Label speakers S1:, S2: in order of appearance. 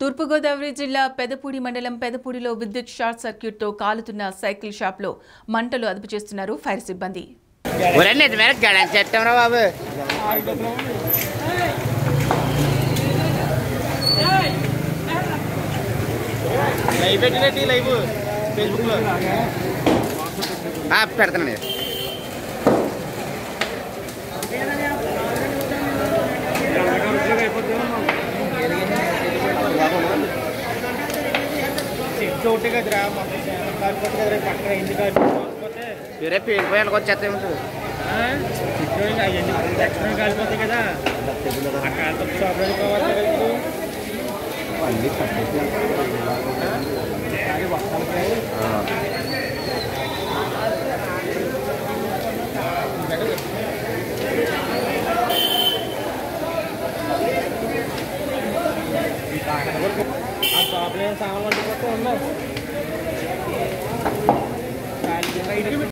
S1: తూర్పుగోదావరి జిల్లా పెదపూడి మండలం పెదపూడిలో విద్యుత్ షార్ట్ సర్క్యూట్తో కాలుతున్న సైకిల్ షాప్లో మంటలు అదుపు చేస్తున్నారు ఫైర్ సిబ్బంది
S2: ఒరే నిజ మీద గడం చెప్తాం రా బాబు
S3: లైవ్ పెట్టినట్టు లైవ్ ఫేస్బుక్ లో
S2: ఆ, పెడతానండి
S3: చెట్టు ఒకటి కదరా మొత్తం చేపలు కాలిపోతే కదరా ఈ పక్కన ఎండు కాలిపోతే
S2: వేరే పేలిపోయానికి వచ్చేస్తాం
S3: చెట్టు అవన్నీ ఎక్కడ కాలిపోతాయి కదా ఆ కాలుతో షాప్లో కావాలి కదా ఇప్పుడు ఆ షాప్లో ఏం సామాన్లు వండుకోతే ఉన్నాయి